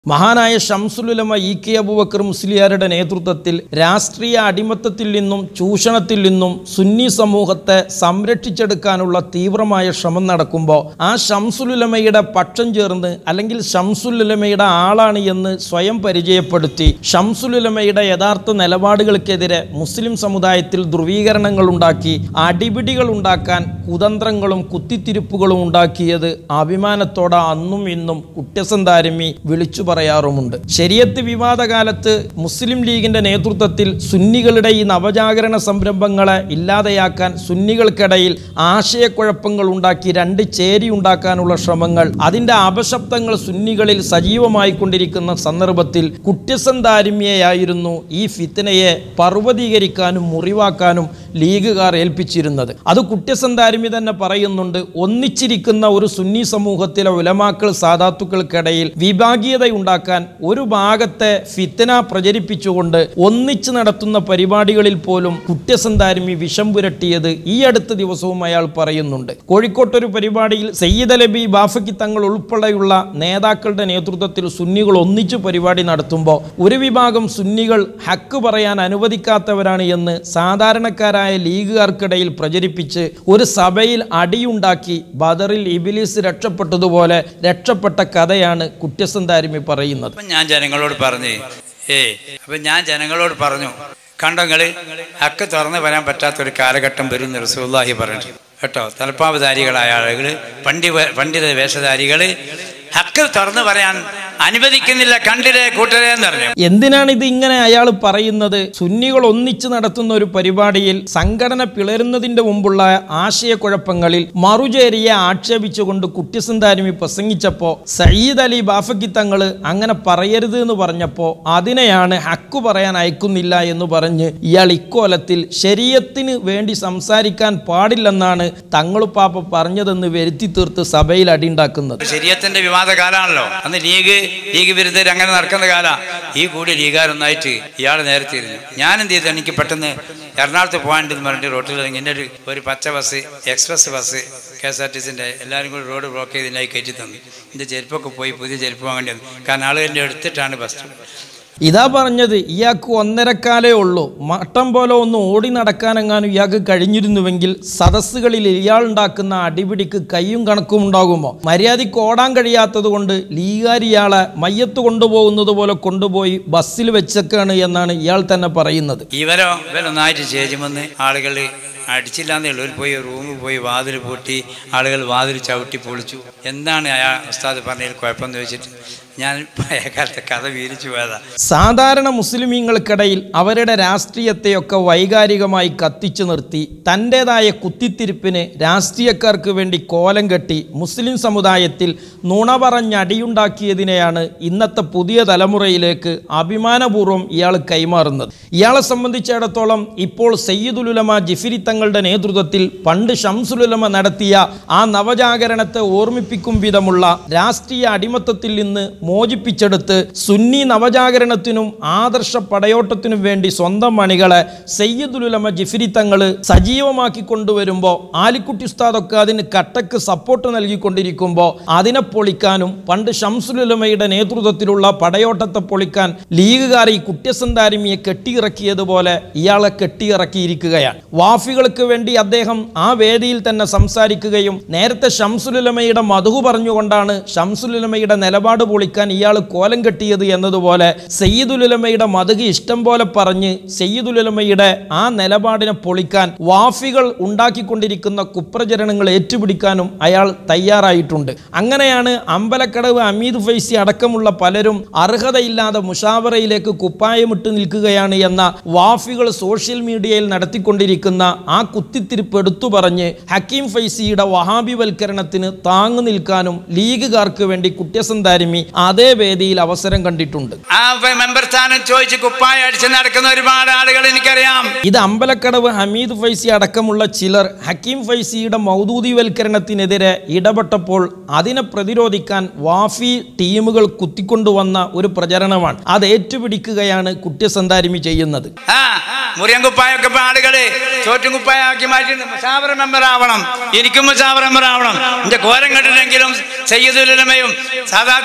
മഹാനായ Shamsul Ulama E K Abubakar മുസ്ലിയാരുടെ നേതൃത്വത്തിൽ രാഷ്ട്രീയ അടിമത്തത്തിൽ നിന്നും ചൂഷണത്തിൽ നിന്നും സുന്നി സമൂഹത്തെ സംരക്ഷിച്ചെടുക്കാനുള്ള തീവ്രമായ ശ്രമം നടക്കുമ്പോൾ ആ ഷംസുലുലമയുടെ പക്ഷം ചേർന്ന് അല്ലെങ്കിൽ ഷംസുലുലമയുടെ ആളാണ് എന്ന് സ്വയം പരിചയപ്പെടുത്തി ഷംസുലുലമയുടെ യഥാർത്ഥ നിലപാടുകൾക്കെതിരെ മുസ്ലിം സമുദായത്തിൽ ധ്രുവീകരണങ്ങൾ ഉണ്ടാക്കി അടിപിടികൾ ഉണ്ടാക്കാൻ കുതന്ത്രങ്ങളും കുത്തിത്തിരിപ്പുകളും ഉണ്ടാക്കിയത് അഭിമാനത്തോടെ അന്നും ഇന്നും കുറ്റസന്താരമി വിളിച്ചു പറയാറുമുണ്ട് ശരിയത്ത് വിവാദകാലത്ത് മുസ്ലിം ലീഗിന്റെ നേതൃത്വത്തിൽ സുന്നികളുടെ ഈ നവജാഗരണ സംരംഭങ്ങളെ ഇല്ലാതെയാക്കാൻ സുന്നികൾക്കിടയിൽ ആശയക്കുഴപ്പങ്ങൾ ഉണ്ടാക്കി രണ്ട് ചേരി ഉണ്ടാക്കാനുള്ള ശ്രമങ്ങൾ അതിന്റെ അപശബ്ദങ്ങൾ സുന്നികളിൽ സജീവമായി കൊണ്ടിരിക്കുന്ന സന്ദർഭത്തിൽ കുറ്റസന്താരിമ്യയായിരുന്നു ഈ ഫിത്തനയെ പർവ്വതീകരിക്കാനും മുറിവാക്കാനും ലീഗുകാർ ഏൽപ്പിച്ചിരുന്നത് അത് കുറ്റസന്താരിമി തന്നെ പറയുന്നുണ്ട് ഒന്നിച്ചിരിക്കുന്ന ഒരു സുന്നി സമൂഹത്തിലെ ഉലമാക്കൾ സാധാത്തുക്കൾക്കിടയിൽ വിഭാഗീയത ഉണ്ടാക്കാൻ ഒരു ഭാഗത്തെ ഫിത്തന പ്രചരിപ്പിച്ചുകൊണ്ട് ഒന്നിച്ച് നടത്തുന്ന പരിപാടികളിൽ പോലും കുറ്റസന്താരിമി വിഷം പുരട്ടിയത് ഈ അടുത്ത ദിവസവും അയാൾ പറയുന്നുണ്ട് കോഴിക്കോട്ടൊരു പരിപാടിയിൽ സയ്യിദ് അലബി ബാഫക്കി തങ്ങൾ ഉൾപ്പെടെയുള്ള നേതാക്കളുടെ നേതൃത്വത്തിൽ സുന്നികൾ ഒന്നിച്ചു പരിപാടി നടത്തുമ്പോൾ ഒരു വിഭാഗം സുന്നികൾ ഹക്ക് പറയാൻ അനുവദിക്കാത്തവരാണ് എന്ന് സാധാരണക്കാരായ ലീഗുകാർക്കിടയിൽ പ്രചരിപ്പിച്ച് ഒരു സഭയിൽ അടിയുണ്ടാക്കി ബദറിൽ ഇബിലിസ് രക്ഷപ്പെട്ടതുപോലെ രക്ഷപ്പെട്ട കഥയാണ് കുറ്റസന്താരിമി പറയുന്നത് അപ്പം ഞാൻ ജനങ്ങളോട് പറഞ്ഞു ഏ അപ്പം ഞാൻ ജനങ്ങളോട് പറഞ്ഞു കണ്ടങ്ങള് ഹക്ക് തുറന്നു വരാൻ പറ്റാത്തൊരു കാലഘട്ടം വരും റസൂല്ലാഹി പറഞ്ഞു കേട്ടോ തലപ്പാവുധാരികളായ ആളുകൾ പണ്ഡി പണ്ഡിത വേഷധാരികൾ ഹക്ക് തുറന്നു പറയാൻ അനുവദിക്കുന്നില്ല കണ്ടില്ലേ കൂട്ടരെ എന്ന് പറഞ്ഞു എന്തിനാണ് ഇത് ഇങ്ങനെ അയാൾ പറയുന്നത് സുന്നികൾ ഒന്നിച്ച് നടത്തുന്ന ഒരു പരിപാടിയിൽ സംഘടന പിളരുന്നതിന്റെ മുമ്പുള്ള ആശയക്കുഴപ്പങ്ങളിൽ മറുചേരിയെ ആക്ഷേപിച്ചുകൊണ്ട് കുട്ടിസന്താരിമി പ്രസംഗിച്ചപ്പോൾ സയ്യിദ് അലി ബാഫക്കി തങ്ങൾ അങ്ങനെ പറയരുത് എന്ന് പറഞ്ഞപ്പോൾ അതിനെയാണ് ഹക്കു പറയാൻ അയക്കുന്നില്ല എന്ന് പറഞ്ഞ് ഇയാൾ ഇക്കോലത്തിൽ ശരീരത്തിന് വേണ്ടി സംസാരിക്കാൻ പാടില്ലെന്നാണ് തങ്ങളുപ്പാപ്പ പറഞ്ഞതെന്ന് വരുത്തി തീർത്ത് സഭയിൽ അടിയുണ്ടാക്കുന്നത് ശരീരത്തിന്റെ വിവാദ കാലമാണല്ലോ അന്ന് ലീഗ് ലീഗ് വിരുദ്ധർ അങ്ങനെ നടക്കുന്ന കാല ഈ കൂടി ലീഗാരൊന്നായിട്ട് ഇയാൾ നേരത്തെ ഇരുന്നു ഞാൻ എന്ത് ചെയ്തു എനിക്ക് പെട്ടെന്ന് എറണാകുളത്ത് പോകാണ്ടെന്ന് പറഞ്ഞിട്ട് റോട്ടിൽ ഇറങ്ങി എൻ്റെ ഒരു ഒരു പച്ച bus express bus K S R T സിൻ്റെ എല്ലാവരും കൂടി റോഡ് ബ്ലോക്ക് ചെയ്തതിനായി കയറ്റി തന്നു എൻ്റെ ചെരുപ്പൊക്കെ പോയി പുതിയ ചെരുപ്പ് വാങ്ങേണ്ടി വന്നു കാരണം ആളുകളുടെ എടുത്തിട്ടാണ് ബസ് ഇതാ പറഞ്ഞത് ഇയാൾക്ക് ഒന്നരക്കാലേ ഉള്ളൂ മട്ടം പോലെ ഒന്ന് ഓടി നടക്കാനെങ്ങാനും ഇയാൾക്ക് കഴിഞ്ഞിരുന്നുവെങ്കിൽ സദസ്സുകളിൽ ഇയാളുണ്ടാക്കുന്ന അടിപിടിക്ക് കയ്യും കണക്കും ഉണ്ടാകുമോ മര്യാദയ്ക്ക് ഓടാൻ കഴിയാത്തത് കൊണ്ട് ലീഗാർ ഇയാളെ മയ്യത്ത് കൊണ്ടുപോകുന്നത് പോലെ കൊണ്ടുപോയി ബസ്സിൽ വെച്ചേക്കാണ് എന്നാണ് ഇയാൾ തന്നെ പറയുന്നത് ഇവരോ ഇവരൊന്നായിട്ട് ചേച്ചുമെന്ന് ആളുകൾ അടിച്ചില്ലാന്നേ ഉള്ളൂ ഒരു പോയി റൂമിൽ പോയി വാതിൽ പൂട്ടി ആളുകൾ വാതിൽ ചവിട്ടി പൊളിച്ചു എന്താണ് അയാൾ ഉസ്താദ് പറഞ്ഞതിൽ കുഴപ്പമെന്ന് ചോദിച്ചിട്ട് ഞാൻ പഴയ കാലത്തെ കഥ വീരിച്ചു പോയതാ സാധാരണ മുസ്ലിമീങ്ങൾക്കിടയിൽ അവരുടെ രാഷ്ട്രീയത്തെയൊക്കെ വൈകാരികമായി കത്തിച്ചു നിർത്തി തൻ്റെതായ കുത്തിത്തിരിപ്പിന് രാഷ്ട്രീയക്കാർക്ക് വേണ്ടി കോലം കെട്ടി മുസ്ലിം സമുദായത്തിൽ നുണ പറഞ്ഞടിയുണ്ടാക്കിയതിനെയാണ് ഇന്നത്തെ പുതിയ തലമുറയിലേക്ക് അഭിമാനപൂർവ്വം ഇയാൾ കൈമാറുന്നത് ഇയാളെ സംബന്ധിച്ചിടത്തോളം ഇപ്പോൾ സയ്യിദുലുലമ ജിഫിരി തങ്ങളുടെ നേതൃത്വത്തിൽ പണ്ട് ഷംസുലുലമ നടത്തിയ ആ നവജാഗരണത്തെ ഓർമ്മിപ്പിക്കും വിധമുള്ള രാഷ്ട്രീയ അടിമത്തത്തിൽ നിന്ന് മോചിപ്പിച്ചെടുത്ത് സുന്നി നവജാഗരണത്തിനും ആദർശ പടയോട്ടത്തിനും വേണ്ടി സ്വന്തം മണികളെ സയ്യിദുലുലമ ജിഫിരി തങ്ങൾ സജീവമാക്കി കൊണ്ടുവരുമ്പോൾ ആലിക്കുട്ടി ഉസ്താദൊക്കെ അതിന് കട്ടക്ക് സപ്പോർട്ട് നൽകിക്കൊണ്ടിരിക്കുമ്പോൾ അതിനെ പൊളിക്കാനും പണ്ട് ഷംസുലുലമയുടെ നേതൃത്വത്തിലുള്ള പടയോട്ടത്തെ പൊളിക്കാൻ ലീഗുകാർ ഈ കുറ്റസന്താരിമിയെ കെട്ടിയിറക്കിയതുപോലെ ഇയാളെ കെട്ടിയിറക്കിയിരിക്കുകയാണ് വാഫികൾക്ക് വേണ്ടി അദ്ദേഹം ആ വേദിയിൽ തന്നെ സംസാരിക്കുകയും നേരത്തെ ഷംസുലുലമയുടെ മധു പറഞ്ഞുകൊണ്ടാണ് ഷംസുലുലമയുടെ നിലപാട് പൊളിക്കാൻ ഇയാൾ കോലം കെട്ടിയത് എന്നതുപോലെ സയ്യിദുലുലമയുടെ മധുകി ഇഷ്ടം പോലെ പറഞ്ഞ് സയ്യിദുലുലമയുടെ ആ നിലപാടിനെ പൊളിക്കാൻ വാഫികൾ ഉണ്ടാക്കിക്കൊണ്ടിരിക്കുന്ന കുപ്രചരണങ്ങൾ ഏറ്റുപിടിക്കാനും അയാൾ തയ്യാറായിട്ടുണ്ട് അങ്ങനെയാണ് അമ്പലക്കടവ് അമീദ് ഫൈസി അടക്കമുള്ള പലരും അർഹതയില്ലാതെ മുഷാവറയിലേക്ക് കുപ്പായമിട്ട് നിൽക്കുകയാണ് എന്ന വാഫികൾ സോഷ്യൽ മീഡിയയിൽ നടത്തിക്കൊണ്ടിരിക്കുന്ന ആ കുത്തിത്തിരിപ്പ് എടുത്തു പറഞ്ഞ് ഹക്കീം ഫൈസിയുടെ വഹാബിവൽക്കരണത്തിന് താങ്ങു നിൽക്കാനും ലീഗുകാർക്ക് വേണ്ടി കുറ്റസന്താരിമി അതേ വേദിയിൽ അവസരം കണ്ടിട്ടുണ്ട് ആ മെമ്പർ സ്ഥാനം ചോദിച്ച് കുപ്പായ അടിച്ച് നടക്കുന്ന ഒരുപാട് ആളുകൾ എനിക്കറിയാം ഇത് അമ്പലക്കടവ് ഹമീദ് ഫൈസി അടക്കമുള്ള ചിലർ ഹക്കീം ഫൈസിയുടെ മൗദൂദിവൽക്കരണത്തിനെതിരെ ഇടപെട്ടപ്പോൾ അതിനെ പ്രതിരോധിക്കാൻ വാഫി ടീമുകൾ കുത്തിക്കൊണ്ടുവന്ന ഒരു പ്രചരണമാണ് അത് ഏറ്റുപിടിക്കുകയാണ് കുറ്റസന്താരിമി ചെയ്യുന്നത് ആ മുറിയൻ കുപ്പായൊക്കെ ഇപ്പൊ ആളുകള് ചോറ്റും കുപ്പായാക്കി മാറ്റി മുസാവറ മെമ്പർ ആവണം എനിക്കും മുസാവറ മെമ്പർ ആവണം എന്റെ കോരം കണ്ടിട്ടെങ്കിലും സയ്യദുലമയും സാധാത്യങ്ങളൊക്കെ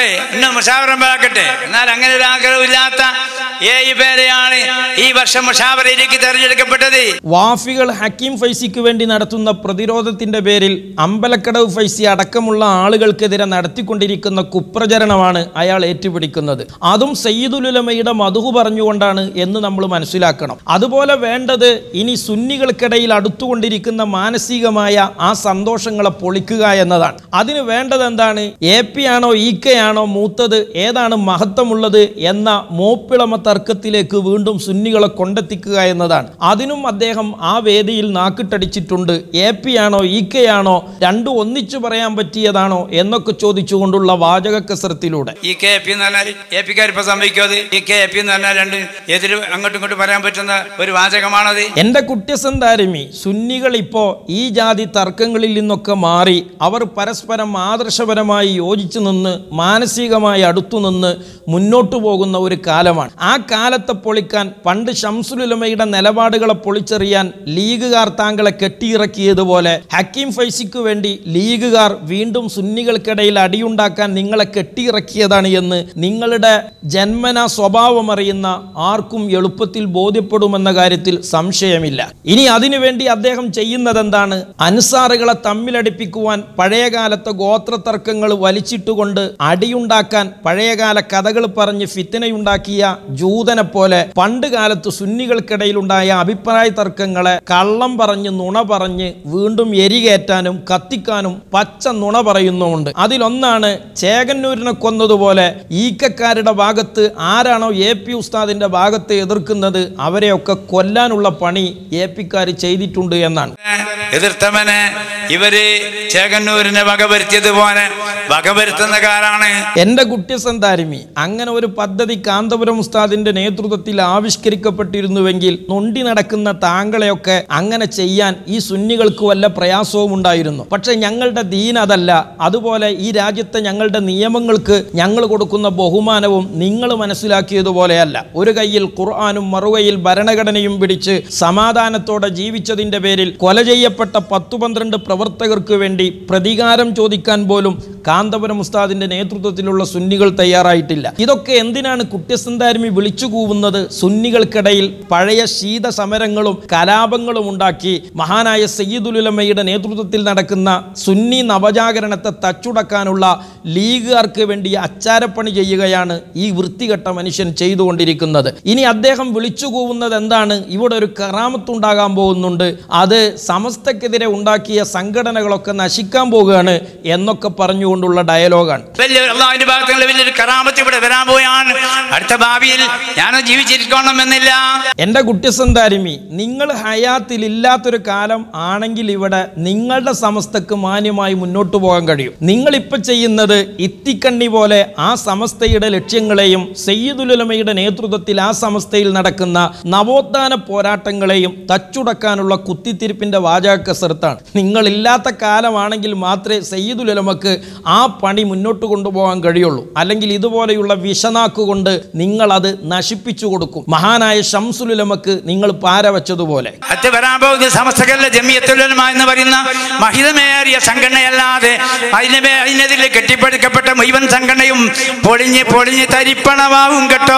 നോക്കട്ടെ ഇന്ന് മുഷാവറമ്പാക്കട്ടെ എന്നാൽ അങ്ങനെ ഒരു ആഗ്രഹമില്ലാത്ത ഏഴ് പേരെയാണ് ഈ വർഷം മുഷാവറയിലേക്ക് തെരഞ്ഞെടുക്കപ്പെട്ടത് വാഫികൾ ഹക്കീം ഫൈസിക്ക് വേണ്ടി നടത്തുന്ന പ്രതിരോധത്തിന്റെ പേരിൽ അമ്പലക്കടവ് ഫൈസി അടക്കമുള്ള ആളുകൾക്കെതിരെ നടത്തിക്കൊണ്ടിരിക്കുന്ന കുപ്രചരണമാണ് അയാൾ ഏറ്റുപിടിക്കുന്നത് അതും സയ്യിദുലുലമയുടെ മധുഹു പറഞ്ഞുകൊണ്ടാണ് എന്ന് നമ്മൾ മനസ്സിലാക്കണം അതുപോലെ വേണ്ടത് ഇനി സുന്നികൾക്കിടയിൽ അടുത്തുകൊണ്ടിരിക്കുന്ന മാനസികമായ ആ സന്തോഷങ്ങളെ പൊളിക്കുക എന്നതാണ് അതിന് വേണ്ടത് എന്താണ് എ പി ആണോ ഇ കെ ആണോ മൂത്തത് ഏതാണ് മഹത്വമുള്ളത് എന്ന മോപ്പിളമ തർക്കത്തിലേക്ക് വീണ്ടും സുന്നികളെ കൊണ്ടെത്തിക്കുക എന്നതാണ് അതിനും അദ്ദേഹം ആ വേദിയിൽ നാക്കിട്ടടിച്ചിട്ടുണ്ട് എ പി ആണോ ഇ കെ ആണോ രണ്ടും ഒന്നിച്ചു പറയാൻ പറ്റിയതാണോ എന്നൊക്കെ ചോദിച്ചുകൊണ്ടുള്ള വാചക കസരത്തിലൂടെ ഈ കെ പി എന്ന് പറഞ്ഞാൽ എ പിക്കാർ ഇപ്പൊ സംഭവിക്കും അത് ഈ കെ പി എന്ന് പറഞ്ഞാൽ രണ്ട് എതിര് അങ്ങോട്ടും ഇങ്ങോട്ടും പറയാൻ പറ്റുന്ന ഒരു വാചകമാണത് എൻ്റെ കുറ്റസന്താരമി സുന്നികൾ ഇപ്പോൾ ഈ ജാതി തർക്കങ്ങളിൽ നിന്നൊക്കെ മാറി അവർ പരസ്പരം ആദർശപരമായി യോജിച്ചു നിന്ന് മാനസികമായി അടുത്തു നിന്ന് മുന്നോട്ടു പോകുന്ന ഒരു കാലമാണ് ആ കാലത്തെ പൊളിക്കാൻ പണ്ട് ഷംസുലുലമയുടെ നിലപാടുകളെ പൊളിച്ചെറിയാൻ ലീഗുകാർ താങ്കളെ കെട്ടിയിറക്കിയതുപോലെ ഹക്കീം ഫൈസിക്ക് വേണ്ടി ലീഗുകാർ വീണ്ടും സുന്നികൾക്കിടയിൽ അടിയുണ്ടാക്കാൻ നിങ്ങളെ കെട്ടിയിറക്കിയതാണ് എന്ന് നിങ്ങളുടെ ജന്മന സ്വഭാവം അറിയുന്ന ആർക്കും എളുപ്പത്തിൽ ബോധ്യപ്പെടുമെന്ന കാര്യത്തിൽ സംശയമില്ല ഇനി അതിനുവേണ്ടി അദ്ദേഹം ചെയ്യുന്നത് എന്താണ് അൻസാറുകളെ തമ്മിലടിപ്പിക്കുവാൻ പഴയകാലത്തെ ഗോത്രതർക്കങ്ങൾ വലിച്ചിട്ടുകൊണ്ട് അടിയുണ്ടാക്കാൻ പഴയകാല കഥകൾ പറഞ്ഞ് ഫിത്തനയുണ്ടാക്കിയ ജൂതനെ പോലെ പണ്ട് കാലത്ത് സുന്നികൾക്കിടയിലുണ്ടായ അഭിപ്രായ തർക്കങ്ങളെ കള്ളം പറഞ്ഞ് നുണ പറഞ്ഞ് വീണ്ടും എരികേറ്റാനും കത്തിക്കാനും പച്ച നുണ പറയുന്നുമുണ്ട് അതിലൊന്നാണ് ചേകന്നൂരിനെ കൊന്നതുപോലെ ഈക്കക്കാരുടെ ഭാഗത്ത് ആരാണോ എ പി ഉസ്താദിന്റെ ഭാഗത്ത് എതിർക്കുന്നത് അവരെയൊക്കെ കൊല്ലാനുള്ള പണി എ പിക്കാർ ചെയ്തിട്ടുണ്ട് എന്നാണ് എതിർത്തവന് ഇവര് ചേകന്നൂരിനെ വകവരുത്തിയതുപോലെ വകവരുത്തുന്ന കാലാണ് എൻ്റെ കുട്ടിസന്താരിമി അങ്ങനെ ഒരു പദ്ധതി കാന്തപുരം ഉസ്താദിന്റെ നേതൃത്വത്തിൽ ആവിഷ്കരിക്കപ്പെട്ടിരുന്നുവെങ്കിൽ നൊണ്ടി നടക്കുന്ന താങ്കളെയൊക്കെ അങ്ങനെ ചെയ്യാൻ ഈ സുന്നികൾക്ക് വല്ല പ്രയാസവും ഉണ്ടായിരുന്നു പക്ഷെ ഞങ്ങളുടെ ദീൻ അതല്ല അതുപോലെ ഈ രാജ്യത്തെ ഞങ്ങളുടെ നിയമങ്ങൾക്ക് ഞങ്ങൾ കൊടുക്കുന്ന ബഹുമാനവും നിങ്ങൾ മനസ്സിലാക്കിയതുപോലെയല്ല ഒരു കയ്യിൽ ഖുർആാനും മറുകയിൽ ഭരണഘടനയും പിടിച്ച് സമാധാനത്തോടെ ജീവിച്ചതിൻ്റെ പേരിൽ കൊല ചെയ്യപ്പെട്ട പത്തു പന്ത്രണ്ട് പ്രവർത്തകർക്ക് വേണ്ടി പ്രതികാരം ചോദിക്കാൻ പോലും കാന്തപുരം ഉസ്താദിന്റെ നേതൃത്വത്തിലുള്ള സുന്നികൾ തയ്യാറായിട്ടില്ല ഇതൊക്കെ എന്തിനാണ് കുട്ടിസന്താരമി വിളിച്ചു കൂവുന്നത് സുന്നികൾക്കിടയിൽ പഴയ ശീത സമരങ്ങളും കലാപങ്ങളും ഉണ്ടാക്കി മഹാനായ സയ്യിദുലുലമയുടെ നേതൃത്വത്തിൽ നടക്കുന്ന സുന്നി നവജാഗരണത്തെ തച്ചുടക്കാനുള്ള ലീഗുകാർക്ക് വേണ്ടി അച്ചാരപ്പണി ചെയ്യുകയാണ് ഈ വൃത്തികെട്ട മനുഷ്യൻ ചെയ്തുകൊണ്ടിരിക്കുന്നത് ഇനി അദ്ദേഹം വിളിച്ചു കൂവുന്നത് എന്താണ് ഇവിടെ ഒരു കറാമത്തുണ്ടാകാൻ പോകുന്നുണ്ട് അത് സമസ്തക്കെതിരെ ഉണ്ടാക്കിയ സംഘടനകളൊക്കെ നശിക്കാൻ പോകുകയാണ് എന്നൊക്കെ പറഞ്ഞുകൊണ്ടുള്ള ഡയലോഗാണ് വലിയ അള്ളാഹുവിന്റെ ഭാഗത്തുള്ള വലിയൊരു കറാമത്ത് ഇവിടെ വരാൻ പോയാണ് അടുത്ത ഭാവിയിൽ ഞാൻ ജീവിച്ചിരിക്കണമെന്നില്ല എൻ്റെ കുട്ടിസന്താരിമി നിങ്ങൾ ഹയാത്തിൽ ഇല്ലാത്തൊരു കാലം ആണെങ്കിൽ ഇവിടെ നിങ്ങളുടെ സമസ്തക്ക് മാന്യമായി മുന്നോട്ട് പോകാൻ കഴിയും നിങ്ങളിപ്പോൾ ചെയ്യുന്നത് ഇത്തിക്കണ്ണി പോലെ ആ സമസ്തയുടെ ലക്ഷ്യങ്ങളെയും സയ്യിദുലുലമയുടെ നേതൃത്വത്തിൽ ആ സമസ്തയിൽ നടക്കുന്ന നവോത്ഥാന പോരാട്ടങ്ങളെയും തച്ചുടക്കാനുള്ള കുത്തിത്തിരിപ്പിൻ്റെ വാചകക്കസരത്താണ് നിങ്ങളില്ലാത്ത കാലമാണെങ്കിൽ മാത്രമേ സയ്യിദുലുലമക്ക് ആ പണി മുന്നോട്ട് കൊണ്ടുപോകാൻ കഴിയുള്ളൂ അല്ലെങ്കിൽ ഇതുപോലെയുള്ള വിഷനാക്ക് കൊണ്ട് നിങ്ങളത് നശിപ്പിച്ചു കൊടുക്കും മഹാനായ ഷംസുലുലമക്ക് നിങ്ങൾ പാര വെച്ചതുപോലെ അത് വരാൻ പോകുന്ന സമസ്തകല്ല ജമിയത്തുലമ എന്ന് പറയുന്ന മഹിതമേറിയ സംഘടനയല്ലാതെ അതിനെ അതിനെതിരെ കെട്ടിപ്പടുക്കപ്പെട്ട മുഴുവൻ സംഘടനയും പൊളിഞ്ഞ് പൊളിഞ്ഞ് തരിപ്പണമാവും കേട്ടോ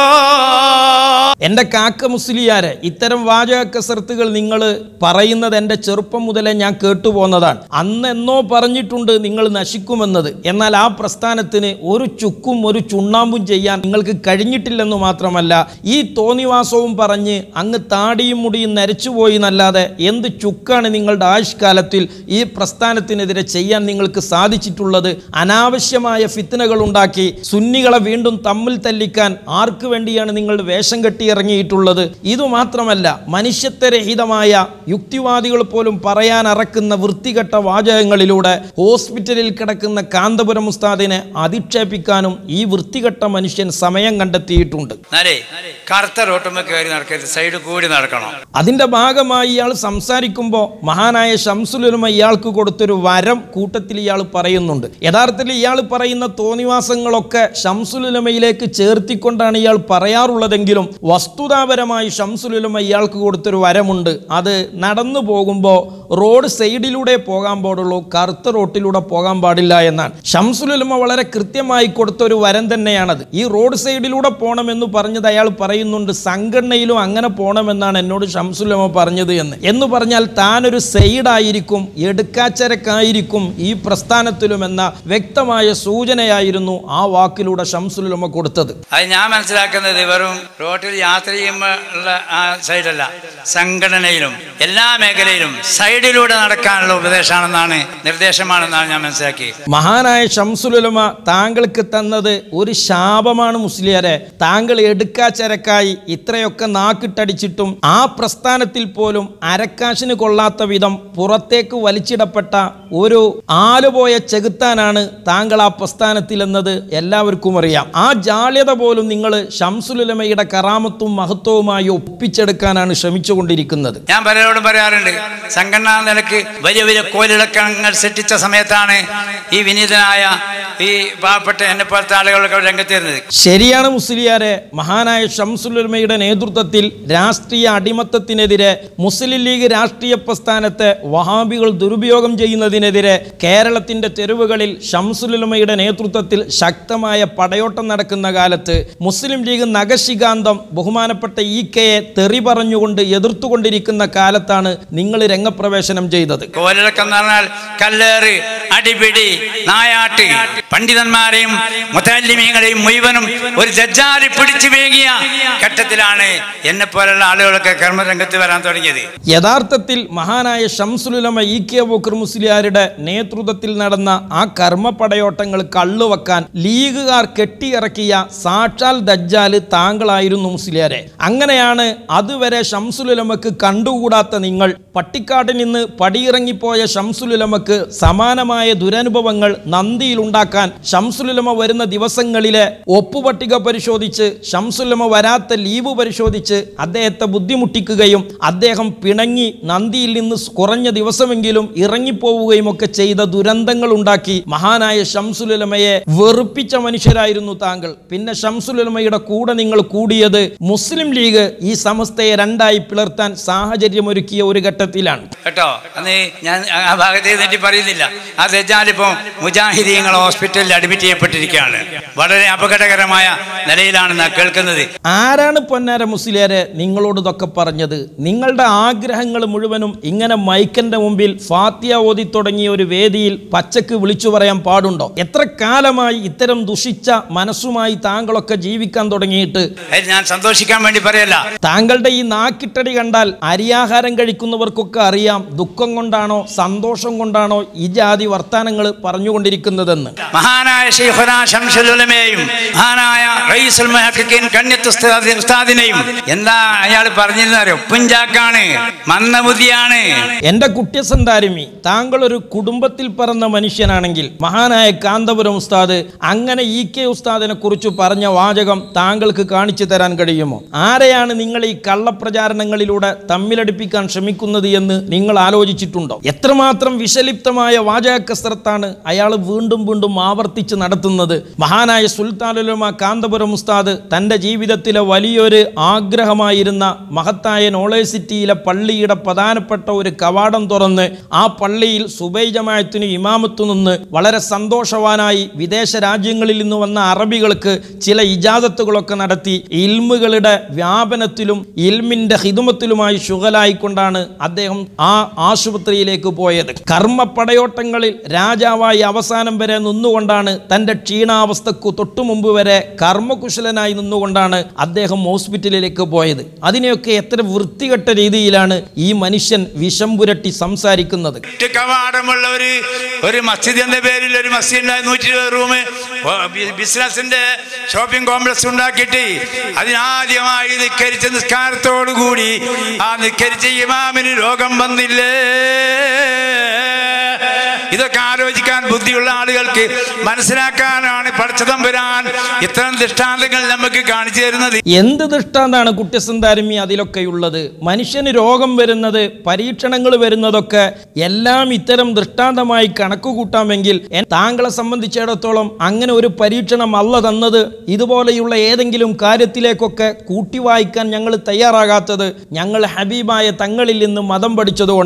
എൻ്റെ കാക്ക മുസ്ലിയാരെ ഇത്തരം വാചക കസർത്തുകൾ നിങ്ങൾ പറയുന്നത് എൻ്റെ ചെറുപ്പം മുതലേ ഞാൻ കേട്ടുപോന്നതാണ് അന്ന് എന്നോ പറഞ്ഞിട്ടുണ്ട് നിങ്ങൾ നശിക്കുമെന്നത് എന്നാൽ ആ പ്രസ്ഥാനത്തിന് ഒരു ചുക്കും ഒരു ചുണ്ണാമ്പും ചെയ്യാൻ നിങ്ങൾക്ക് കഴിഞ്ഞിട്ടില്ലെന്ന് മാത്രമല്ല ഈ തോന്നിവാസവും പറഞ്ഞ് അങ്ങ് താടിയും മുടിയും നരച്ചുപോയി എന്നല്ലാതെ എന്ത് ചുക്കാണ് നിങ്ങളുടെ ആയുഷ്കാലത്തിൽ ഈ പ്രസ്ഥാനത്തിനെതിരെ ചെയ്യാൻ നിങ്ങൾക്ക് സാധിച്ചിട്ടുള്ളത് അനാവശ്യമായ ഫിത്തനകൾ ഉണ്ടാക്കി സുന്നികളെ വീണ്ടും തമ്മിൽ തല്ലിക്കാൻ ആർക്ക് വേണ്ടിയാണ് നിങ്ങൾ വേഷം കെട്ടി ഇറങ്ങിയിട്ടുള്ളത് ഇതുമാത്രമല്ല മനുഷ്യത്വരഹിതമായ യുക്തിവാദികൾ പോലും പറയാൻ അറക്കുന്ന വൃത്തികെട്ട വാചകങ്ങളിലൂടെ ഹോസ്പിറ്റലിൽ കിടക്കുന്ന കാന്തപുരം ഉസ്താദിനെ അധിക്ഷേപിക്കാനും ഈ വൃത്തികെട്ട മനുഷ്യൻ സമയം കണ്ടെത്തിയിട്ടുണ്ട് എന്നാലേ കറുത്ത റോട്ടുമ്മ കയറി നടക്കരുത് സൈഡ് കൂടി നടക്കണം അതിൻ്റെ ഭാഗമായി ഇയാൾ സംസാരിക്കുമ്പോൾ മഹാനായ ഷംസുലുലമ ഇയാൾക്ക് കൊടുത്തൊരു വരം കൂട്ടത്തിൽ ഇയാൾ പറയുന്നുണ്ട് യഥാർത്ഥത്തിൽ ഇയാൾ പറയുന്ന തോന്നിവാസങ്ങളൊക്കെ ഷംസുലുലമയിലേക്ക് ചേർത്തിക്കൊണ്ടാണ് ഇയാൾ പറയാറുള്ളതെങ്കിലും വസ്തുതാപരമായി ഷംസുലുലമ ഇയാൾക്ക് കൊടുത്തൊരു വരമുണ്ട് അത് നടന്നു പോകുമ്പോൾ റോഡ് സൈഡിലൂടെ പോകാൻ പാടുള്ളൂ കറുത്ത റോട്ടിലൂടെ പോകാൻ പാടില്ല എന്നാണ് ഷംസുലുലമ വളരെ കൃത്യമായി കൊടുത്ത ഒരു വരം തന്നെയാണത് ഈ റോഡ് സൈഡിലൂടെ പോകണമെന്ന് പറഞ്ഞത് അയാൾ പറയുന്നുണ്ട് സംഘടനയിലും അങ്ങനെ പോകണമെന്നാണ് എന്നോട് ഷംസുലമ പറഞ്ഞത് എന്ന് എന്ന് പറഞ്ഞാൽ താനൊരു സൈഡായിരിക്കും എടുക്കാച്ചരക്കായിരിക്കും ഈ പ്രസ്ഥാനത്തിലും എന്ന വ്യക്തമായ സൂചനയായിരുന്നു ആ വാക്കിലൂടെ ഷംസുലുലമ കൊടുത്തത് അത് ഞാൻ മനസ്സിലാക്കുന്നത് വെറും റോട്ടിൽ യാത്ര ചെയ്യുമ്പോൾ ഉള്ള ആ സൈഡല്ല സംഘടനയിലും എല്ലാ മേഖലയിലും സൈഡിലൂടെ നടക്കാനുള്ള ഉപദേശമാണെന്നാണ് നിർദ്ദേശമാണെന്നാണ് ഞാൻ മനസ്സിലാക്കിയത് മഹാനായ ഷംസുലുലമ താങ്കൾക്ക് തന്നത് ഒരു ശാപമാണ് മുസ്ലിയാരെ താങ്കൾ എടുക്കാച്ചരക്കായി ഇത്രയൊക്കെ നാക്കിട്ടടിച്ചിട്ടും ആ പ്രസ്ഥാനത്തിൽ പോലും അരക്കാശിന് കൊള്ളാത്ത വിധം പുറത്തേക്ക് വലിച്ചിടപ്പെട്ട ഒരു ആലുപോയ ചെകുത്താനാണ് താങ്കൾ ആ പ്രസ്ഥാനത്തിൽ എന്നത് എല്ലാവർക്കും അറിയാം ആ ജാള്യത പോലും നിങ്ങൾ ഷംസുലുലമയുടെ കറാമത്തും മഹത്വവുമായി ഒപ്പിച്ചെടുക്കാനാണ് ശ്രമിച്ചുകൊണ്ടിരിക്കുന്നത് ഞാൻ പലരോടും പറയാറുണ്ട് സംഘടനാ നിലക്ക് വലിയ വലിയ കോലിളക്കങ്ങൾ സൃഷ്ടിച്ച സമയത്താണ് ഈ വിനീതനായ ഈ പാവപ്പെട്ട എന്നെ പോലത്തെ ആളുകളൊക്കെ രംഗത്ത് വരുന്നത് ശരിയാണ് മുസ്ലിയാരെ മഹാനായ ഷംസുലുലമയുടെ നേതൃത്വത്തിൽ രാഷ്ട്രീയ അടിമത്തത്തിനെതിരെ മുസ്ലിം ലീഗ് രാഷ്ട്രീയ പ്രസ്ഥാനത്തെ വഹാബികൾ ദുരുപയോഗം ചെയ്യുന്നതിനെതിരെ കേരളത്തിന്റെ തെരുവുകളിൽ ഷംസുലുലമയുടെ നേതൃത്വത്തിൽ ശക്തമായ പടയോട്ടം നടക്കുന്ന കാലത്ത് മുസ്ലിം ലീഗ് നഖശികാന്തം ബഹുമാനപ്പെട്ട ഇ കെയെ തെറി പറഞ്ഞുകൊണ്ട് എതിർത്തുകൊണ്ടിരിക്കുന്ന കാലത്താണ് നിങ്ങൾ രംഗപ്രവേശനം ചെയ്തത് കോലിളക്കം എന്ന് പറഞ്ഞാൽ കല്ലേറ് അടിപിടി നായാട്ട് പണ്ഡിതന്മാരെയും മുത്തല്ലിമീങ്ങളെയും മുഴുവനും ഒരു ജഡ്ജാലി പിടിച്ചു വേങ്ങിയ ഘട്ടത്തിലാണ് എന്നെ പോലുള്ള ആളുകളൊക്കെ കർമ്മരംഗത്ത് വരാൻ തുടങ്ങിയത് യഥാർത്ഥത്തിൽ മഹാനായ ഷംസുലുലമ ഇ കെ ബുക്കർ മുസ്ലിയാരുടെ നേതൃത്വത്തിൽ നടന്ന ആ കർമ്മ പടയോട്ടങ്ങൾ കള്ളുവെക്കാൻ ലീഗുകാർ കെട്ടിയിറക്കിയ സാക്ഷാൽ ദജ്ജാല് താങ്കളായിരുന്നു മുസ്ലിയാരെ അങ്ങനെയാണ് അതുവരെ ഷംസുലുലമക്ക് കണ്ടുകൂടാത്ത നിങ്ങൾ പട്ടിക്കാട്ടിൽ നിന്ന് പടിയിറങ്ങിപ്പോയ ഷംസുലുലമക്ക് സമാനമായ ദുരനുഭവങ്ങൾ നന്ദിയിൽ ഉണ്ടാക്കാൻ ഷംസുലുലമ വരുന്ന ദിവസങ്ങളിലെ ഒപ്പുപട്ടിക പരിശോധിച്ച് ഷംസുലുലമ വരാത്ത ലീവ് പരിശോധിച്ച് അദ്ദേഹത്തെ ബുദ്ധിമുട്ടിക്കുകയും അദ്ദേഹം പിണങ്ങി നന്ദിയിൽ നിന്ന് കുറഞ്ഞ ദിവസമെങ്കിലും ഇറങ്ങിപ്പോവുകയും ഒക്കെ ചെയ്ത ദുരന്തങ്ങൾ ഉണ്ടാക്കി മഹാനായ ഷംസുലുലമയെ വെറുപ്പിച്ച മനുഷ്യരായിരുന്നു താങ്കൾ പിന്നെ ഷംസുലുലമയുടെ കൂടെ നിങ്ങൾ കൂടിയത് മുസ്ലിം ലീഗ് ഈ സമസ്തയെ രണ്ടായി പിളർത്താൻ സാഹചര്യമൊരുക്കിയ ഒരു ഘട്ടത്തിലാണ് കേട്ടോ അന്ന് ഞാൻ ആ- ആ ഭാഗത്തെ തെറ്റി പറയുന്നില്ല ആ ദജ്ജാലിപ്പോ മുജാഹിദീങ്ങൾ ഹോസ്പിറ്റലിൽ അഡ്മിറ്റ് ചെയ്യപ്പെട്ടിരിക്കുകയാണ് വളരെ അപകടകരമായ നിലയിലാണ് കേൾക്കുന്നത് ആരാണ് പൊന്നാര മുസ്ലിയാരെ നിങ്ങളോട് ഇതൊക്കെ പറഞ്ഞത് നിങ്ങളുടെ ആഗ്രഹങ്ങൾ മുഴുവനും ഇങ്ങനെ മൈക്കന്റെ മുമ്പിൽ ഫാത്തിയ ഓതി തുടങ്ങിയ ഒരു വേദിയിൽ പച്ചക്ക് വിളിച്ചു പറയാൻ പാടുണ്ടോ എത്ര കാലമായി ഇത്തരം ദുഷിച്ച മനസ്സുമായി താങ്കളൊക്കെ ജീവിക്കാൻ തുടങ്ങിയിട്ട് അതിൽ ഞാൻ സന്തോഷിക്കാൻ വേണ്ടി പറയല്ല താങ്കളുടെ ഈ നാക്കിട്ടടി കണ്ടാൽ അരിയാഹാരം കഴിക്കുന്നവർക്കൊക്കെ അറിയാം ദുഃഖം കൊണ്ടാണോ സന്തോഷം കൊണ്ടാണോ ഈ ജാതി വർത്താനങ്ങൾ പറഞ്ഞുകൊണ്ടിരിക്കുന്നതെന്ന് മഹാനായ ഷെയ്ഖുന ശംസുലുലമയെയും മഹാനായ റയീസുൽ മുഹഖഖീൻ കണ്യത്ത് ഉസ്താദി- ഉസ്താദിനെയും എന്താ അയാൾ പറഞ്ഞിരുന്നോ പുഞ്ചാക്കാണ് മന്ദബുദ്ധിയാണ് എന്റെ കുട്ടിയസന്താരമി താങ്കൾ ഒരു കുടുംബത്തിൽ പിറന്ന മനുഷ്യനാണെങ്കിൽ മഹാനായ കാന്തപുരം ഉസ്താദ് അങ്ങനെ ഇ കെ ഉസ്താദിനെ കുറിച്ച് പറഞ്ഞ വാചകം താങ്കൾക്ക് കാണിച്ചു തരാൻ കഴിയുമോ ആരെയാണ് നിങ്ങൾ ഈ കള്ളപ്രചാരണങ്ങളിലൂടെ തമ്മിലടിപ്പിക്കാൻ ശ്രമിക്കുന്നത് എന്ന് നിങ്ങൾ ആലോചിച്ചിട്ടുണ്ടോ എത്രമാത്രം വിഷലിപ്തമായ വാചക കസരത്താണ് അയാൾ വീണ്ടും വീണ്ടും ആവർത്തിച്ച് നടത്തുന്നത് മഹാനായ സുൽത്താനുലമ കാന്തപുരം ഉസ്താദ് തൻ്റെ ജീവിതത്തിലെ വലിയൊരു ആഗ്രഹമായിരുന്ന മഹത്തായ നോളേജ് സിറ്റിയിലെ പള്ളിയുടെ പ്രധാനപ്പെട്ട ഒരു കവാടം തുറന്ന് ആ പള്ളിയിൽ സുബൈ ജമായത്തിന് ഇമാമത്തു നിന്ന് വളരെ സന്തോഷവാനായി വിദേശ രാജ്യങ്ങളിൽ നിന്ന് വന്ന അറബികൾക്ക് ചില ഇജാസത്തുകളൊക്കെ നടത്തി ഇൽമുകളുടെ വ്യാപനത്തിലും ഇൽമിന്റെ ഹിതുമത്തിലുമായി ശുഗലായിക്കൊണ്ടാണ് അദ്ദേഹം ആ ആശുപത്രിയിലേക്ക് പോയത് കർമ്മ പടയോട്ടങ്ങളിൽ രാജാവായി അവസാനം വരെ നിന്നുകൊണ്ടാണ് തൻ്റെ ക്ഷീണാവസ്ഥക്കു തൊട്ടു മുമ്പ് വരെ കർമ്മകുശലനായി നിന്നുകൊണ്ടാണ് അദ്ദേഹം ഹോസ്പിറ്റലിലേക്ക് പോയത് അതിനെയൊക്കെ എത്ര വൃത്തികെട്ട രീതിയിലാണ് ഈ മനുഷ്യൻ വിഷം പുരട്ടി സംസാരിക്കുന്നത് ഒറ്റ കവാടമുള്ള ഒരു ഒരു മസ്ജിദ് എന്ന പേരിൽ ഒരു മസ്ജിദ് ഉണ്ടായി നൂറ്റി ഇരുപത് റൂം ബിസിനസിന്റെ ഷോപ്പിംഗ് കോംപ്ലക്സ് ഉണ്ടാക്കിയിട്ട് അതിനാദ്യമായി നിക്കരിച്ച നിസ്കാരത്തോടു കൂടി ആ നിക്കരിച്ച ഇമാമിന് രോഗം വന്നില്ലേ ഇതൊക്കെ ആലോചിക്കാൻ ബുദ്ധിയുള്ള ആളുകൾക്ക് മനസ്സിലാക്കാനാണ് പഠിച്ചതമ്പുരാൻ ഇത്തരം ദൃഷ്ടാന്തങ്ങൾ നമുക്ക് കാണിച്ചു തരുന്നത് എന്ത് ദൃഷ്ടാന്താണ് കുട്ടിസന്താരമി അതിലൊക്കെയുള്ളത് മനുഷ്യന് രോഗം വരുന്നത് പരീക്ഷണങ്ങൾ വരുന്നതൊക്കെ എല്ലാം ഇത്തരം ദൃഷ്ടാന്തമായി കണക്ക് കൂട്ടാമെങ്കിൽ എൻ- താങ്കളെ സംബന്ധിച്ചിടത്തോളം അങ്ങനെ ഒരു പരീക്ഷണം അല്ല തന്നത് ഇതുപോലെയുള്ള ഏതെങ്കിലും കാര്യത്തിലേക്കൊക്കെ കൂട്ടി വായിക്കാൻ ഞങ്ങൾ തയ്യാറാകാത്തത് ഞങ്ങൾ ഹബീബായ തങ്ങളിൽ നിന്ന് മതം പഠിച്ചതുകൊണ്ടാണ്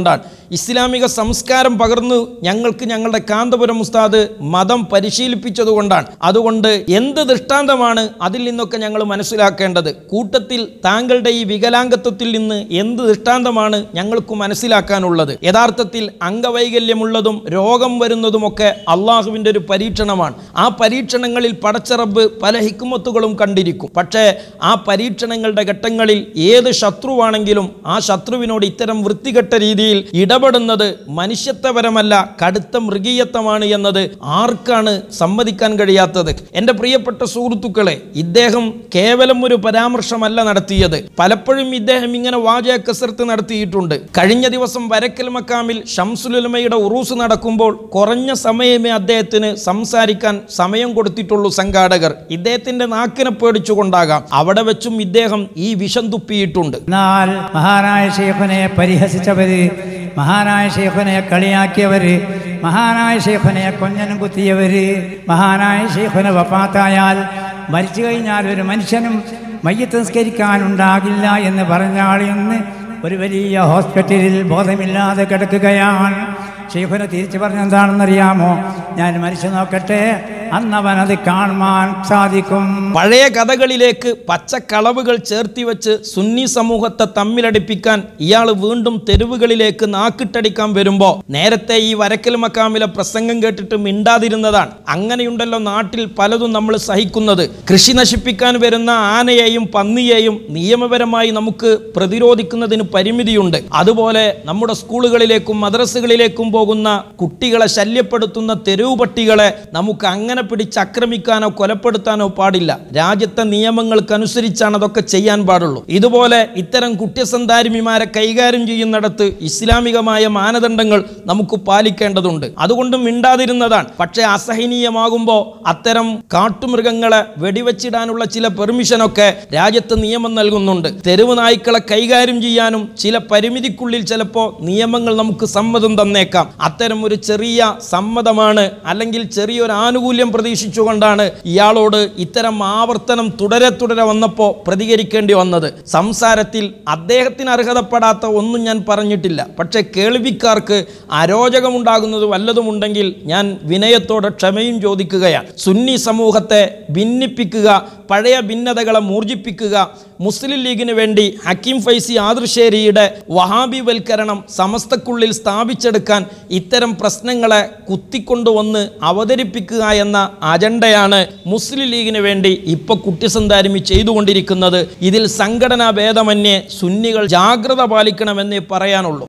ഇസ്ലാമിക സംസ്കാരം പകർന്നു ഞങ്ങൾക്ക് ഞങ്ങളുടെ കാന്തപുരം ഉസ്താദ് മതം പരിശീലിപ്പിച്ചതുകൊണ്ടാണ് അതുകൊണ്ട് എന്ത് ദൃഷ്ടാന്തമാണ് അതിൽ നിന്നൊക്കെ ഞങ്ങൾ മനസ്സിലാക്കേണ്ടത് കൂട്ടത്തിൽ താങ്കളുടെ ഈ വികലാംഗത്വത്തിൽ നിന്ന് എന്ത് ദൃഷ്ടാന്തമാണ് ഞങ്ങൾക്ക് മനസ്സിലാക്കാനുള്ളത് യഥാർത്ഥത്തിൽ അംഗവൈകല്യമുള്ളതും രോഗം വരുന്നതുമൊക്കെ അള്ളാഹുവിൻ്റെ ഒരു പരീക്ഷണമാണ് ആ പരീക്ഷണങ്ങളിൽ പടച്ചറബ് പല ഹിക്കുമത്തുകളും കണ്ടിരിക്കും പക്ഷേ ആ പരീക്ഷണങ്ങളുടെ ഘട്ടങ്ങളിൽ ഏത് ശത്രുവാണെങ്കിലും ആ ശത്രുവിനോട് ഇത്തരം വൃത്തികെട്ട രീതിയിൽ ഇടപെടുന്നത് മനുഷ്യത്വപരമല്ല കടുത്ത മൃഗീയത്വമാണ് എന്നത് ആർക്കാണ് സമ്മതിക്കാൻ കഴിയാത്തത് എൻ്റെ പ്രിയപ്പെട്ട സുഹൃത്തുക്കളെ ഇദ്ദേഹം കേവലം ഒരു പരാമർശമല്ല നടത്തിയത് പലപ്പോഴും ഇദ്ദേഹം ഇങ്ങനെ വാചക കസർത്ത് നടത്തിയിട്ടുണ്ട് കഴിഞ്ഞ ദിവസം വരക്കൽ മക്കാമിൽ ഷംസുലുലമയുടെ ഉറൂസ് നടക്കുമ്പോൾ കുറഞ്ഞ സമയമേ അദ്ദേഹത്തിന് സംസാരിക്കാൻ സമയം കൊടുത്തിട്ടുള്ളൂ സംഘാടകർ ഇദ്ദേഹത്തിന്റെ നാക്കിനെ പേടിച്ചുകൊണ്ടാകാം അവിടെ വെച്ചും ഇദ്ദേഹം ഈ വിഷം തുപ്പിയിട്ടുണ്ട് എന്നാൽ മഹാനായ ഷെയ്ഖിനെ പരിഹസിച്ചവര് മഹാനായ ഷെയ്ഖിനെ കളിയാക്കിയവര് മഹാനായ ഷെയ്ഖിനെ കൊഞ്ഞനും കുത്തിയവര് മഹാനായ ഷെയ്ഖിനെ വഫാത്തായാൽ മരിച്ചു കഴിഞ്ഞാൽ ഒരു മനുഷ്യനും മയ്യത്ത് നിസ്കരിക്കാനുണ്ടാകില്ല എന്ന് പറഞ്ഞാൾ ഇന്ന് ഒരു വലിയ ഹോസ്പിറ്റലിൽ ബോധമില്ലാതെ കിടക്കുകയാണ് ഷെയ്ഖിനെ തിരിച്ചു പറഞ്ഞെന്താണെന്നറിയാമോ ഞാൻ മരിച്ചു നോക്കട്ടെ അന്നവൻ അത് കാണുവാൻ സാധിക്കും പഴയ കഥകളിലേക്ക് പച്ചക്കളവുകൾ ചേർത്തി വെച്ച് സുന്നി സമൂഹത്തെ തമ്മിലടിപ്പിക്കാൻ ഇയാൾ വീണ്ടും തെരുവുകളിലേക്ക് നാക്കിട്ടടിക്കാൻ വരുമ്പോൾ നേരത്തെ ഈ വരക്കൽ മക്കാമിലെ പ്രസംഗം കേട്ടിട്ട് മിണ്ടാതിരുന്നതാണ് അങ്ങനെയുണ്ടല്ലോ നാട്ടിൽ പലതും നമ്മൾ സഹിക്കുന്നത് കൃഷി നശിപ്പിക്കാൻ വരുന്ന ആനയെയും പന്നിയെയും നിയമപരമായി നമുക്ക് പ്രതിരോധിക്കുന്നതിന് പരിമിതിയുണ്ട് അതുപോലെ നമ്മുടെ സ്കൂളുകളിലേക്കും മദ്രസകളിലേക്കും പോകുന്ന കുട്ടികളെ ശല്യപ്പെടുത്തുന്ന തെരുവ് പട്ടികളെ നമുക്ക് അങ്ങനെ പിടിച്ച് ആക്രമിക്കാനോ കൊലപ്പെടുത്താനോ പാടില്ല രാജ്യത്തെ നിയമങ്ങൾക്കനുസരിച്ചാണ് അതൊക്കെ ചെയ്യാൻ പാടുള്ളൂ ഇതുപോലെ ഇത്തരം കുറ്റസന്ധാരിമിമാരെ കൈകാര്യം ചെയ്യുന്നിടത്ത് ഇസ്ലാമികമായ മാനദണ്ഡങ്ങൾ നമുക്ക് പാലിക്കേണ്ടതുണ്ട് അതുകൊണ്ട് മിണ്ടാതിരുന്നതാണ് പക്ഷേ അസഹനീയമാകുമ്പോൾ അത്തരം കാട്ടുമൃഗങ്ങളെ വെടിവെച്ചിടാനുള്ള ചില പെർമിഷനൊക്കെ രാജ്യത്ത് നിയമം നൽകുന്നുണ്ട് തെരുവ് നായ്ക്കളെ കൈകാര്യം ചെയ്യാനും ചില പരിമിതിക്കുള്ളിൽ ചിലപ്പോൾ നിയമങ്ങൾ നമുക്ക് സമ്മതം തന്നേക്കാം അത്തരം ഒരു ചെറിയ സമ്മതമാണ് അല്ലെങ്കിൽ ചെറിയൊരു ആനുകൂല്യം പ്രതീക്ഷിച്ചുകൊണ്ടാണ് ഇയാളോട് ഇത്തരം ആവർത്തനം തുടരെ തുടരെ വന്നപ്പോൾ പ്രതികരിക്കേണ്ടി വന്നത് സംസാരത്തിൽ അദ്ദേഹത്തിന് അർഹതപ്പെടാത്ത ഒന്നും ഞാൻ പറഞ്ഞിട്ടില്ല പക്ഷേ കേൾവിക്കാർക്ക് അരോചകമുണ്ടാകുന്നത് വല്ലതുമുണ്ടെങ്കിൽ ഞാൻ വിനയത്തോടെ ക്ഷമയും ചോദിക്കുകയാണ് സുന്നി സമൂഹത്തെ ഭിന്നിപ്പിക്കുക പഴയ ഭിന്നതകളെ മൂർജിപ്പിക്കുക മുസ്ലിം ലീഗിന് വേണ്ടി ഹക്കീം ഫൈസി ആദർശേരിയുടെ വഹാബിവൽക്കരണം സമസ്തക്കുള്ളിൽ സ്ഥാപിച്ചെടുക്കാൻ ഇത്തരം പ്രശ്നങ്ങളെ കുത്തിക്കൊണ്ടുവന്ന് അവതരിപ്പിക്കുക എന്ന അജണ്ടയാണ് മുസ്ലിം ലീഗിന് വേണ്ടി ഇപ്പോൾ കുട്ടിസന്താരിമി ചെയ്തുകൊണ്ടിരിക്കുന്നത് ഇതിൽ സംഘടനാ ഭേദമന്യേ സുന്നികൾ ജാഗ്രത പാലിക്കണമെന്നേ പറയാനുള്ളൂ